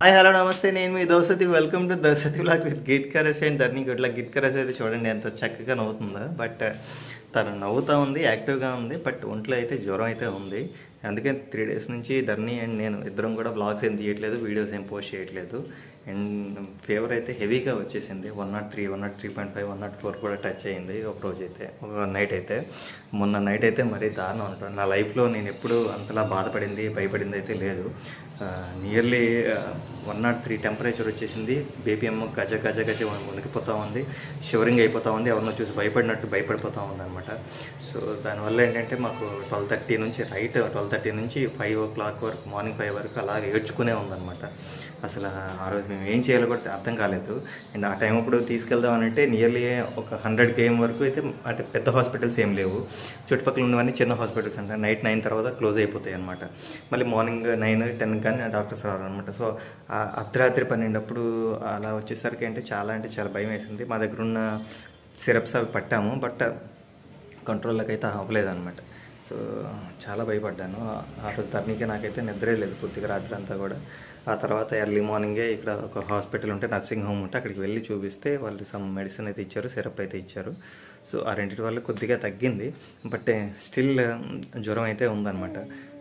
Hi hello నమస్తే నేను మీ దోసతి వెల్కమ్ టు దోసతి బ్లాగ్ విత్ గీత్ కరస్ అండ్ ధర్ని గుడ్ల గీత్ కరస్ అయితే చూడండి ఎంత చక్కగా నవ్వుతుందో బట్ తను నవ్వుతూ ఉంది యాక్టివ్గా ఉంది బట్ ఒంట్లో అయితే జ్వరం అయితే ఉంది అందుకే త్రీ డేస్ నుంచి ధర్ని అండ్ నేను ఇద్దరం కూడా బ్లాగ్స్ ఏం తీయట్లేదు వీడియోస్ ఏం పోస్ట్ చేయట్లేదు అండ్ ఫీవర్ అయితే హెవీగా వచ్చేసింది one not three one not three point five one not four కూడా టచ్ అయింది ఒక రోజు అయితే ఒక నైట్ అయితే మొన్న నైట్ అయితే మరీ దారుణం ఉంటుంది నా లైఫ్లో నేను ఎప్పుడు అంతలా బాధపడింది భయపడింది అయితే లేదు nearly one not three temperature వచ్చేసింది బీపీఎం గజ గజ గజ వణికిపోతూ ఉంది షివరింగ్ అయిపోతూ ఉంది ఎవరినో చూసి భయపడినట్టు భయపడిపోతూ ఉంది అనమాట సో దానివల్ల ఏంటంటే మాకు ట్వెల్వ్ థర్టీ నుంచి రైట్ ట్వెల్వ్ థర్టీ నుంచి ఫైవ్ ఓ క్లాక్ వరకు మార్నింగ్ ఫైవ్ వరకు అలాగే ఏడ్చుకునే ఉందన్నమాట అసలు ఆ రోజు మేము ఏం చేయాలో కూడా అర్థం కాలేదు అండ్ ఆ టైం అప్పుడు తీసుకెళ్దాం అంటే నియర్లీ ఒక హండ్రెడ్ కేఎం వరకు అయితే అంటే పెద్ద హాస్పిటల్స్ ఏం లేవు చుట్టుపక్కల ఉన్నవన్నీ చిన్న హాస్పిటల్స్ అంటే నైట్ నైన్ తర్వాత క్లోజ్ అయిపోతాయి అనమాట మళ్ళీ మార్నింగ్ నైన్ టెన్ కానీ డాక్టర్స్ రారు అనమాట సో ఆ అర్ధరాత్రి పన్నెండప్పుడు అలా వచ్చేసరికి అంటే చాలా అంటే చాలా భయం వేసింది మా దగ్గర ఉన్న సిరప్స్ అవి పట్టాము బట్ కంట్రోల్లోకి అయితే అవ్వలేదన్నమాట సో చాలా భయపడ్డాను ఆ రోజు ధర్నీకి నాకైతే నిద్రే లేదు పూర్తిగా రాత్రి అంతా కూడా ఆ తర్వాత ఎర్లీ మార్నింగే ఇక్కడ ఒక హాస్పిటల్ ఉంటే నర్సింగ్ హోమ్ ఉంటే అక్కడికి వెళ్ళి చూపిస్తే వాళ్ళు సమ్ మెడిసిన్ అయితే ఇచ్చారు సిరప్ అయితే ఇచ్చారు సో ఆ రెండింటి వల్ల కొద్దిగా తగ్గింది బట్ స్టిల్ జ్వరం అయితే ఉందన్నమాట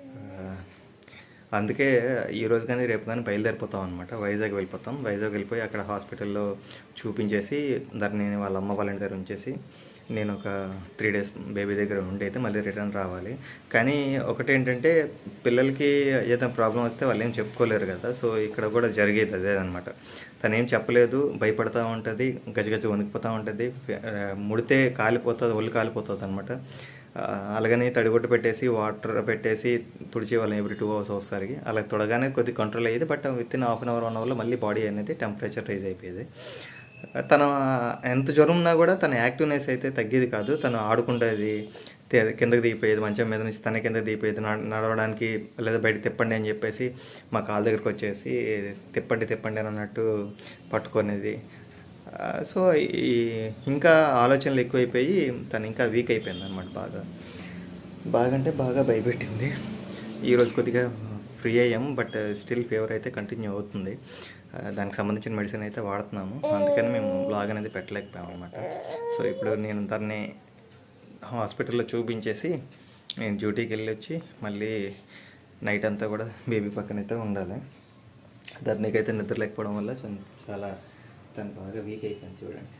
అందుకే ఈ రోజు కానీ రేపు కానీ బయలుదేరిపోతాం అనమాట వైజాగ్ వెళ్ళిపోతాం వైజాగ్ వెళ్ళిపోయి అక్కడ హాస్పిటల్లో చూపించేసి దాన్ని వాళ్ళ అమ్మ వాళ్ళ ఇంటి దగ్గర ఉంచేసి నేను ఒక త్రీ డేస్ బేబీ దగ్గర ఉండి అయితే మళ్ళీ రిటర్న్ రావాలి కానీ ఒకటేంటంటే పిల్లలకి ఏదైనా ప్రాబ్లం వస్తే వాళ్ళు ఏం చెప్పుకోలేరు కదా సో ఇక్కడ కూడా జరిగేది అదే అనమాట తను ఏం చెప్పలేదు భయపడతా ఉంటుంది గజగజ వణికిపోతూ ఉంటుంది ముడితే కాలిపోతుంది ఒళ్ళు కాలిపోతుంది అనమాట అలాగని తడిగొట్టు పెట్టేసి వాటర్ పెట్టేసి తుడిచే వాళ్ళం ఎవ్రీ టూ అవర్స్ ఒకసారికి అలా తొడగానే కొద్ది కంట్రోల్ అయ్యేది but with in half an hour one అవర్లో మళ్ళీ బాడీ అనేది టెంపరేచర్ రైజ్ అయిపోయేది తన ఎంత జ్వరం ఉన్నా కూడా తన యాక్టివ్నెస్ అయితే తగ్గేది కాదు తను ఆడుకుంటుంది కిందకి దిగిపోయేది మంచం మీద నుంచి తన కింద దిగిపోయేది నడవడానికి లేదా బయట తిప్పండి అని చెప్పేసి మా కాళ్ళ దగ్గరికి వచ్చేసి తిప్పండి తిప్పండి అని అన్నట్టు పట్టుకునేది సో ఈ ఇంకా ఆలోచనలు ఎక్కువైపోయి తను ఇంకా వీక్ అయిపోయింది అనమాట బాగా బాగా అంటే బాగా భయపెట్టింది ఈరోజు కొద్దిగా ఫ్రీ అయ్యాం బట్ స్టిల్ ఫీవర్ అయితే కంటిన్యూ అవుతుంది దానికి సంబంధించిన మెడిసిన్ అయితే వాడుతున్నాము అందుకని మేము బ్లాగ్ అనేది పెట్టలేకపోయాం అనమాట సో ఇప్పుడు నేను దాన్ని హాస్పిటల్లో చూపించేసి నేను డ్యూటీకి వెళ్ళి వచ్చి మళ్ళీ నైట్ అంతా కూడా బేబీ పక్కన అయితే ఉండాలి ధర్నీకైతే నిద్ర లేకపోవడం వల్ల చాలా తను బాగా వీక్ అయిపోయింది చూడండి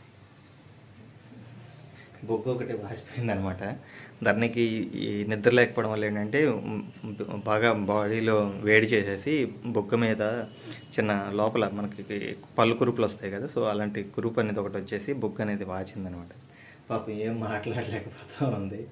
బొగ్గు ఒకటి వాసిపోయింది అనమాట ధర్నికి ఈ నిద్ర లేకపోవడం వల్ల ఏంటంటే బాగా బాడీలో వేడి చేసేసి బొగ్గ మీద చిన్న లోపల మనకి పళ్ళు కురుపులు వస్తాయి కదా సో అలాంటి కురుపు అనేది ఒకటి వచ్చేసి బొగ్గు అనేది వాచిందనమాట పాపం ఏం మాట్లాడలేకపోతా ఉంది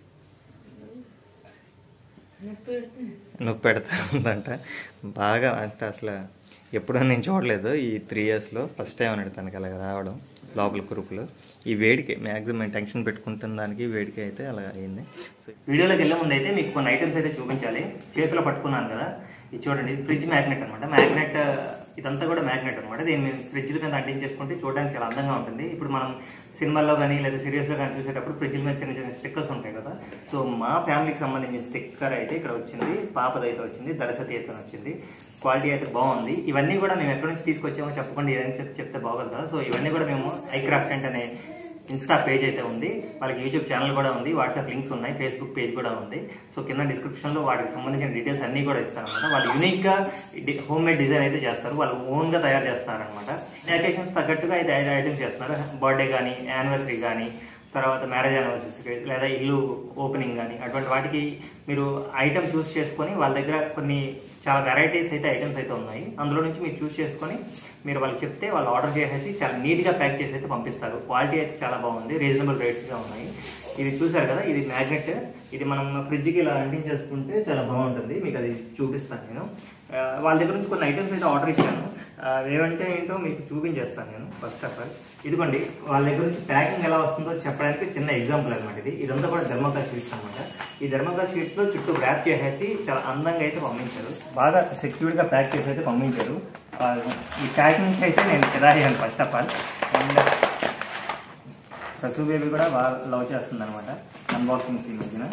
నొప్పి పెడతా ఉందంట బాగా అంటే అసలు ఎప్పుడూ నేను చూడలేదు ఈ త్రీ ఇయర్స్లో ఫస్ట్ టైం అన్నాడు తనకి అలాగ రావడం లోపల కురుపులు ఈ వేడికి మ్యాక్సిమం టెన్షన్ పెట్టుకుంటున్న దానికి వేడికి అయితే అలా అయింది సో వీడియోలోకి వెళ్ళే ముందు అయితే మీకు కొన్ని ఐటమ్స్ అయితే చూపించాలి చేతిలో పట్టుకున్నాను కదా ఇది చూడండి ఫ్రిడ్జ్ మ్యాగ్నెట్ అనమాట మ్యాగ్నెట్ ఇదంతా కూడా మ్యాగ్నెట్ అనమాట దీన్ని ఫ్రిడ్జ్ మీద అంటించేసుకుంటే చూడడానికి చాలా అందంగా ఉంటుంది ఇప్పుడు మనం సినిమాల్లో కానీ లేదా సిరీస్లో కానీ చూసేటప్పుడు ఫ్రిడ్జ్ మీద చిన్న చిన్న స్టిక్కర్స్ ఉంటాయి కదా సో మా ఫ్యామిలీకి సంబంధించిన స్టిక్కర్ అయితే ఇక్కడ వచ్చింది పాపదైతే వచ్చింది దళసతి అయితే వచ్చింది క్వాలిటీ అయితే బాగుంది ఇవన్నీ కూడా మేము ఎక్కడి నుంచి తీసుకొచ్చామో చెప్పకుండా ఏదైనా చెప్తే చెప్తే బాగోదు కదా సో ఇవన్నీ కూడా మేము ఐక్రాఫ్ట్ అనే ఇన్స్టా పేజ్ అయితే ఉంది వాళ్ళకి యూట్యూబ్ ఛానల్ కూడా ఉంది వాట్సాప్ లింక్స్ ఉన్నాయి ఫేస్బుక్ పేజ్ కూడా ఉంది సో కింద డిస్క్రిప్షన్లో వాటికి సంబంధించిన డీటెయిల్స్ అన్ని కూడా ఇస్తారు అనమాట వాళ్ళు యూనిక్గా హోమ్ మేడ్ డిజైన్ అయితే చేస్తారు వాళ్ళు ఓన్గా తయారు చేస్తారు అనమాట అకేషన్స్ తగ్గట్టుగా అయితే ఐటమ్స్ చేస్తున్నారు బర్త్డే కానీ యానివర్సరీ కానీ తర్వాత మ్యారేజ్ యానివర్సరీ లేదా ఇల్లు ఓపెనింగ్ కానీ అటువంటి వాటికి మీరు ఐటమ్ చూస్ చేసుకొని వాళ్ళ దగ్గర కొన్ని చాలా వెరైటీస్ అయితే ఐటమ్స్ అయితే ఉన్నాయి అందులో నుంచి మీరు చూస్ చేసుకొని మీరు వాళ్ళు చెప్తే వాళ్ళు ఆర్డర్ చేసేసి చాలా నీట్గా ప్యాక్ చేసి అయితే పంపిస్తారు క్వాలిటీ అయితే చాలా బాగుంది రీజనబుల్ రేట్స్గా ఉన్నాయి ఇది చూసారు కదా ఇది మ్యాగ్నెట్ ఇది మనం ఫ్రిడ్జ్కి ఇలా అంటించేసుకుంటే చాలా బాగుంటుంది మీకు అది చూపిస్తాను నేను వాళ్ళ దగ్గర నుంచి కొన్ని ఐటమ్స్ అయితే ఆర్డర్ ఇచ్చాను ఏమంటే ఏంటో మీకు చూపించేస్తాను నేను ఫస్ట్ ఆఫ్ ఆల్ ఇదిగోండి వాళ్ళ దగ్గర నుంచి ప్యాకింగ్ ఎలా వస్తుందో చెప్పడానికి చిన్న ఎగ్జాంపుల్ అనమాట ఇది ఇదంతా కూడా ధర్మకాల్ షీట్స్ అనమాట ఈ ధర్మకాల్ షీట్స్ లో చుట్టూ ర్యాప్ చేసేసి చాలా అందంగా అయితే పంపించారు బాగా సెక్యూర్డ్ గా ప్యాక్ చేసి అయితే పంపించారు ఈ ప్యాకింగ్ అయితే నేను కిరాయాను ఫస్ట్ ఆఫ్ ఆల్ అండ్ ప్రసూ బేబీ కూడా బాగా లవ్ చేస్తుంది అనమాట అన్బాక్సింగ్ సీన్ వచ్చిన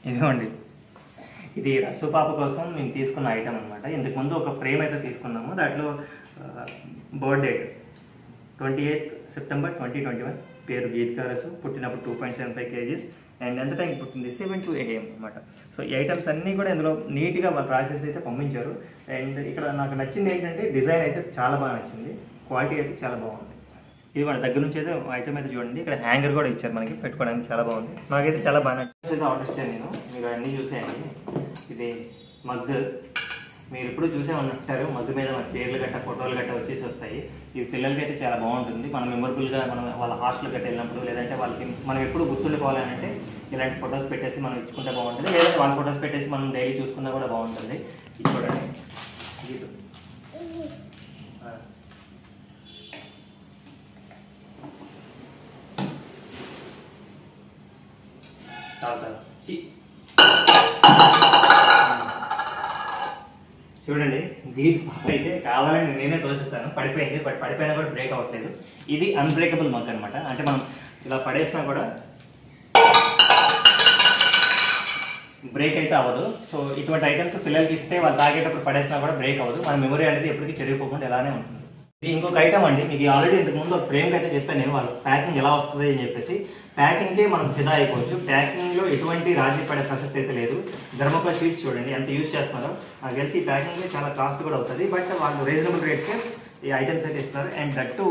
ఇదిగోండి ఇది రస్సు పాప కోసం మేము తీసుకున్న ఐటమ్ అనమాట ఇంతకు ముందు ఒక ఫ్రేమ్ అయితే తీసుకున్నాము దాంట్లో birth date twenty eighth September twenty twenty one పేరు గీతికా రసు పుట్టినప్పుడు two point seven five kgs and ఎంత టైం పుట్టింది సెవెన్ టు ఏఎం అనమాట సో ఈ ఐటమ్స్ అన్నీ కూడా ఇందులో నీట్గా వాళ్ళు ప్రాసెస్ అయితే పంపించారు అండ్ ఇక్కడ నాకు నచ్చింది ఏంటంటే డిజైన్ అయితే చాలా బాగా నచ్చింది క్వాలిటీ అయితే చాలా బాగుంది ఇది మన దగ్గర నుంచి అయితే ఐటమ్ అయితే చూడండి ఇక్కడ హ్యాంగర్ కూడా ఇచ్చారు మనకి పెట్టుకోవడానికి చాలా బాగుంది నాకైతే చాలా బాగా నచ్చింది అయితే ఆర్డర్ ఇచ్చాను నేను మీరు అన్నీ చూసేయండి ఇది మగ్ మీరు ఎప్పుడు చూసే ఉంటారు మగ్గు మీద మన పేర్లు గట్ట ఫోటోలు గట్ట వచ్చేసి వస్తాయి ఇవి పిల్లలకి అయితే చాలా బాగుంటుంది మనం మెమొరబుల్గా మనం వాళ్ళ హాస్టల్ గట్ట వెళ్ళినప్పుడు లేదంటే వాళ్ళకి మనం ఎప్పుడు గుర్తుండిపోవాలి అంటే ఇలాంటి ఫొటోస్ పెట్టేసి మనం ఇచ్చుకుంటే బాగుంటుంది లేదంటే వాళ్ళ ఫొటోస్ పెట్టేసి మనం డైలీ చూసుకున్నా కూడా బాగుంటుంది ఇది చూడండి ఇది ఆ. చాలు చాలు చి. చూడండి దీని పాప అయితే కావాలని నేనే తోసేస్తాను పడిపోయింది బట్ పడిపోయినా కూడా బ్రేక్ అవ్వట్లేదు ఇది అన్బ్రేకబుల్ మగ్ అనమాట అంటే మనం ఇలా పడేసినా కూడా బ్రేక్ అయితే అవ్వదు సో ఇటువంటి ఐటమ్స్ పిల్లలకి ఇస్తే వాళ్ళు తాగేటప్పుడు పడేసినా కూడా బ్రేక్ అవ్వదు మన మెమరీ అనేది ఎప్పటికీ చెరిగిపోకుండా ఎలానే ఉంటుంది ఇది ఇంకొక ఐటమ్ అండి మీకు ఆల్రెడీ ఇంతకు ముందు ఒక ఫ్రేమ్ అయితే చెప్పాను నేను వాళ్ళు ప్యాకింగ్ ఎలా వస్తుంది అని చెప్పేసి ప్యాకింగ్కే మనం ఫిదా అయిపోవచ్చు ప్యాకింగ్ లో ఎటువంటి రాజీ పడే ప్రసక్తి అయితే లేదు ధర్మకోల్ షీట్స్ చూడండి ఎంత యూజ్ చేస్తున్నారో నాకు తెలిసి ఈ ప్యాకింగ్ చాలా కాస్ట్ కూడా అవుతుంది బట్ వాళ్ళు రీజనబుల్ రేట్కే ఈ ఐటమ్స్ అయితే ఇస్తున్నారు అండ్ దట్టు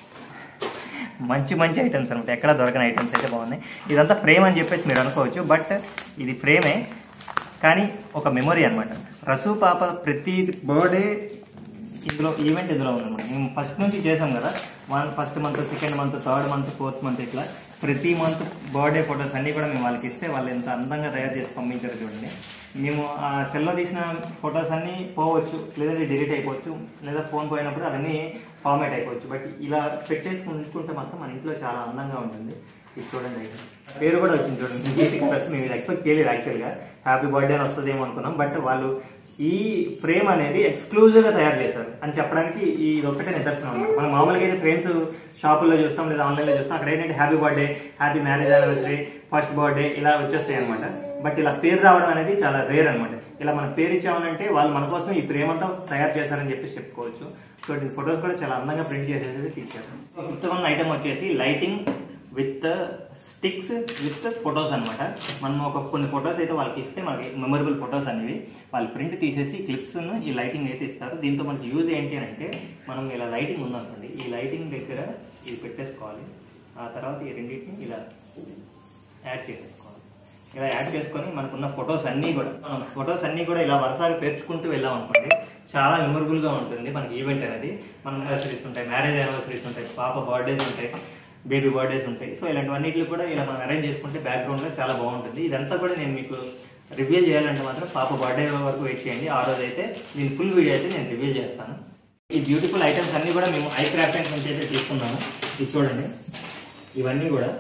మంచి మంచి ఐటమ్స్ అనమాట ఎక్కడ దొరకని ఐటమ్స్ అయితే బాగున్నాయి ఇదంతా ఫ్రేమ్ అని చెప్పేసి మీరు అనుకోవచ్చు బట్ ఇది ఫ్రేమే కానీ ఒక మెమొరీ అనమాట రసు పాప ప్రతి బర్త్డే ఇందులో ఈవెంట్ ఇందులో ఉందన్నమాట మేము ఫస్ట్ నుంచి చేసాం కదా one first month second month third month fourth month ఇట్లా ప్రతి మంత్ బర్త్డే ఫొటోస్ అన్నీ కూడా మేము వాళ్ళకి ఇస్తే వాళ్ళు ఎంత అందంగా తయారు చేసి పంపించారు చూడండి మేము ఆ సెల్లో తీసిన ఫొటోస్ అన్నీ పోవచ్చు లేదంటే డిలీట్ అయిపోవచ్చు లేదా ఫోన్ పోయినప్పుడు అవన్నీ ఫార్మేట్ అయిపోవచ్చు బట్ ఇలా పెట్టేసి ఉంచుకుంటే మాత్రం మన ఇంట్లో చాలా అందంగా ఉంటుంది ఇది చూడండి పేరు కూడా వచ్చింది చూడండి గీతిక రస్ మేము ఇది ఎక్స్పెక్ట్ చేయలేదు యాక్చువల్గా హ్యాపీ బర్త్డే అని వస్తుందేమో అనుకున్నాం బట్ వాళ్ళు ఈ ఫ్రేమ్ అనేది ఎక్స్క్లూజివ్ గా తయారు చేశారు అని చెప్పడానికి ఈ ఒకటే నిదర్శనం అనమాట మనం మామూలుగా అయితే ఫ్రేమ్స్ షాపుల్లో చూస్తాం లేదా ఆన్లైన్లో చూస్తాం అక్కడ ఏంటంటే happy birthday happy marriage anniversary first birthday ఇలా వచ్చేస్తాయి అనమాట బట్ ఇలా పేరు రావడం అనేది చాలా రేర్ అనమాట ఇలా మనం పేరు ఇచ్చామనంటే వాళ్ళు మన కోసం ఈ ఫ్రేమ్ అంతా తయారు చేశారని చెప్పేసి చెప్పుకోవచ్చు సో ఈ ఫొటోస్ కూడా చాలా అందంగా ప్రింట్ చేసేది తీశారు ఫిఫ్త్ వన్ ఐటమ్ వచ్చేసి lighting with sticks with photos అనమాట మనం ఒక కొన్ని ఫొటోస్ అయితే వాళ్ళకి ఇస్తే మనకి మెమొరబుల్ ఫొటోస్ అనేవి వాళ్ళు ప్రింట్ తీసేసి క్లిప్స్ ఈ లైటింగ్ అయితే ఇస్తారు దీంతో మనకి యూజ్ ఏంటి అని అంటే మనం ఇలా లైటింగ్ ఉందనుకోండి ఈ లైటింగ్ దగ్గర ఇది పెట్టేసుకోవాలి ఆ తర్వాత ఈ రెండింటిని ఇలా యాడ్ చేసేసుకోవాలి ఇలా యాడ్ చేసుకొని మనకున్న ఫొటోస్ అన్నీ కూడా మనం ఫొటోస్ అన్నీ కూడా ఇలా వరుసగా పేర్చుకుంటూ వెళ్ళాం అనుకోండి చాలా మెమొరబుల్ గా ఉంటుంది మనకి ఈవెంట్ అనేది మన యానివర్సరీస్ ఉంటాయి మ్యారేజ్ యానివర్సరీస్ ఉంటాయి పాప బర్త్డేస్ ఉంటాయి బేబీ బర్త్డేస్ ఉంటాయి సో ఇలాంటివన్నిటిని కూడా ఇలా మనం అరేంజ్ చేసుకుంటే బ్యాక్గ్రౌండ్ లో చాలా బాగుంటుంది ఇదంతా కూడా నేను మీకు రివ్యూ చేయాలంటే మాత్రం పాప బర్త్డే వరకు వెయిట్ చేయండి ఆ రోజు అయితే నేను ఫుల్ వీడియో అయితే నేను రివ్యూ చేస్తాను ఈ బ్యూటిఫుల్ ఐటమ్స్ అన్ని కూడా మేము ఐ క్రాఫ్ట్ నుంచి అయితే తీసుకున్నాము ఇది చూడండి ఇవన్నీ కూడా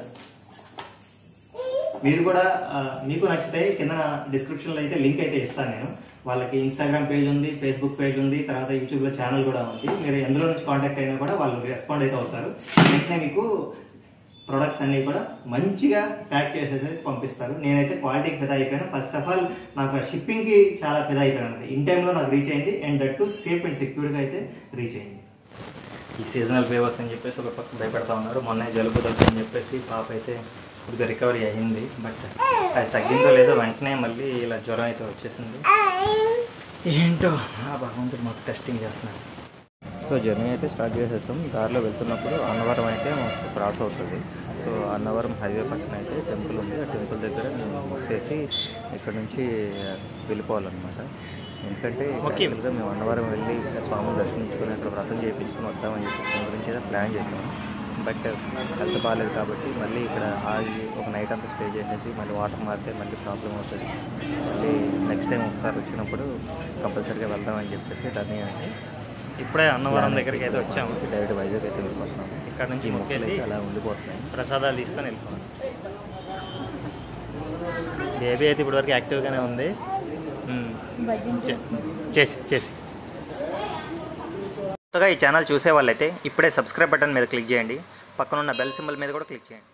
మీరు కూడా ఆ, మీకు నచ్చితే కింద డిస్క్రిప్షన్ లో అయితే లింక్ అయితే ఇస్తాను నేను వాళ్ళకి ఇన్స్టాగ్రామ్ పేజ్ ఉంది ఫేస్బుక్ పేజ్ ఉంది తర్వాత యూట్యూబ్ లో ఛానల్ కూడా ఉంది మీరు ఎందులో నుంచి కాంటాక్ట్ అయినా కూడా వాళ్ళు రెస్పాండ్ అయితే అవుతారు వెంటనే మీకు ప్రొడక్ట్స్ అన్ని కూడా మంచిగా ప్యాక్ చేసేది పంపిస్తారు నేనైతే క్వాలిటీకి ఫిదా అయిపోయాను ఫస్ట్ ఆఫ్ ఆల్ నాకు షిప్పింగ్ కి చాలా ఫిదా అయిపోయాను ఇన్ టైంలో నాకు రీచ్ అయింది and that to safe and సెక్యూర్గా అయితే రీచ్ అయింది ఈ సీజనల్ ఫేవర్స్ అని చెప్పేసి ఒక పక్క భయపెడతా ఉన్నారు మొన్న జలుబు దగ్గు అని చెప్పేసి పాప అయితే కొద్దిగా రికవరీ అయ్యింది బట్ అది తగ్గిందో లేదో వెంటనే మళ్ళీ ఇలా జ్వరం అయితే వచ్చేసింది ఏంటో ఆ భగవంతుడు మాకు టెస్టింగ్ చేస్తున్నాడు సో జర్నీ అయితే స్టార్ట్ చేసేసాం దారిలో వెళ్తున్నప్పుడు అన్నవరం అయితే మాకు క్రాస్ అవుతుంది సో అన్నవరం హైవే పక్కన అయితే టెంపుల్ ఉంది ఆ టెంపుల్ దగ్గర మేము మొక్కేసి ఇక్కడ నుంచి వెళ్ళిపోవాలన్నమాట ఎందుకంటే యాక్చువల్గా మేము అన్నవరం వెళ్ళి స్వామిని దర్శించుకొని అక్కడ వ్రతం చేయించుకొని వద్దామని చెప్పి దాని గురించి అయితే ప్లాన్ చేసాము బట్ హెల్త్ బాగాలేదు కాబట్టి మళ్ళీ ఇక్కడ ఆగి ఒక నైట్ అంతా స్టే చేసేసి మళ్ళీ వాటర్ మారితే మళ్ళీ ప్రాబ్లం అవుతుంది మళ్ళీ నెక్స్ట్ టైం ఒకసారి వచ్చినప్పుడు కంపల్సరీగా వెళ్దామని చెప్పేసి దాన్ని ఇప్పుడే అన్నవరం దగ్గరికి అయితే వచ్చాము డైరెక్ట్ వైజాగ్ అయితే వెళ్ళిపోతున్నాము ఇక్కడ నుంచి మొక్కేసి అలా ఉండిపోతున్నాయి ప్రసాదాలు తీసుకొని వెళ్ళిపోతున్నాం బేబీ అయితే ఇప్పటివరకు యాక్టివ్గానే ఉంది ఉమ్. చే- చేసి చేసి కొత్తగా ఈ ఛానల్ చూసే వాళ్ళైతే ఇప్పుడే సబ్స్క్రైబ్ బటన్ మీద క్లిక్ చేయండి పక్కనున్న బెల్ సింబల్ మీద కూడా క్లిక్ చేయండి